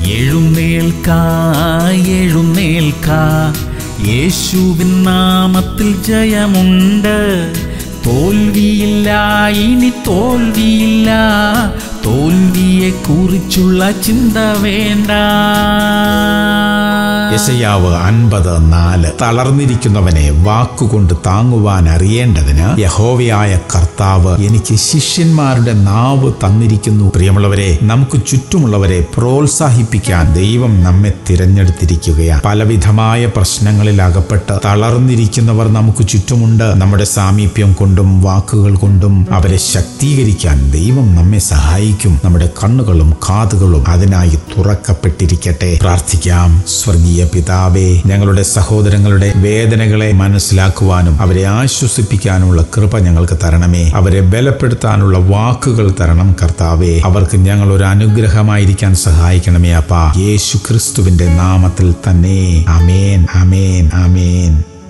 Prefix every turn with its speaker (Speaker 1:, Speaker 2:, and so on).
Speaker 1: എഴുന്നേൽക്ക എഴുന്നേൽക്ക യേശുവിൻ നാമത്തിൽ ജയമുണ്ട് തോൽവിയില്ല ഇനി തോൽവിയില്ല തോൽവിയെ കുറിച്ചുള്ള ചിന്ത വേണ്ട
Speaker 2: യശയാവ് അൻപത് നാല് തളർന്നിരിക്കുന്നവനെ വാക്കുകൊണ്ട് താങ്ങുവാൻ അറിയേണ്ടതിന് യഹോവയായ കർത്താവ് എനിക്ക് ശിഷ്യന്മാരുടെ നാവ് തന്നിരിക്കുന്നു പ്രിയമുള്ളവരെ നമുക്ക് ചുറ്റുമുള്ളവരെ പ്രോത്സാഹിപ്പിക്കാൻ ദൈവം നമ്മെ തിരഞ്ഞെടുത്തിരിക്കുകയാണ് പലവിധമായ പ്രശ്നങ്ങളിൽ അകപ്പെട്ട് തളർന്നിരിക്കുന്നവർ നമുക്ക് ചുറ്റുമുണ്ട് നമ്മുടെ സാമീപ്യം കൊണ്ടും വാക്കുകൾ കൊണ്ടും അവരെ ശക്തീകരിക്കാൻ ദൈവം നമ്മെ സഹായിക്കും നമ്മുടെ കണ്ണുകളും കാതുകളും അതിനായി തുറക്കപ്പെട്ടിരിക്കട്ടെ പ്രാർത്ഥിക്കാം സ്വർഗീയ പിതാവേ ഞങ്ങളുടെ സഹോദരങ്ങളുടെ വേദനകളെ മനസ്സിലാക്കുവാനും അവരെ ആശ്വസിപ്പിക്കാനുമുള്ള കൃപ ഞങ്ങൾക്ക് തരണമേ അവരെ ബലപ്പെടുത്താനുള്ള വാക്കുകൾ തരണം കർത്താവേ അവർക്ക് ഞങ്ങൾ ഒരു അനുഗ്രഹമായിരിക്കാൻ സഹായിക്കണമേ അപ്പാ യേശു ക്രിസ്തുവിന്റെ നാമത്തിൽ തന്നെ അമേൻ അമേൻ അമേൻ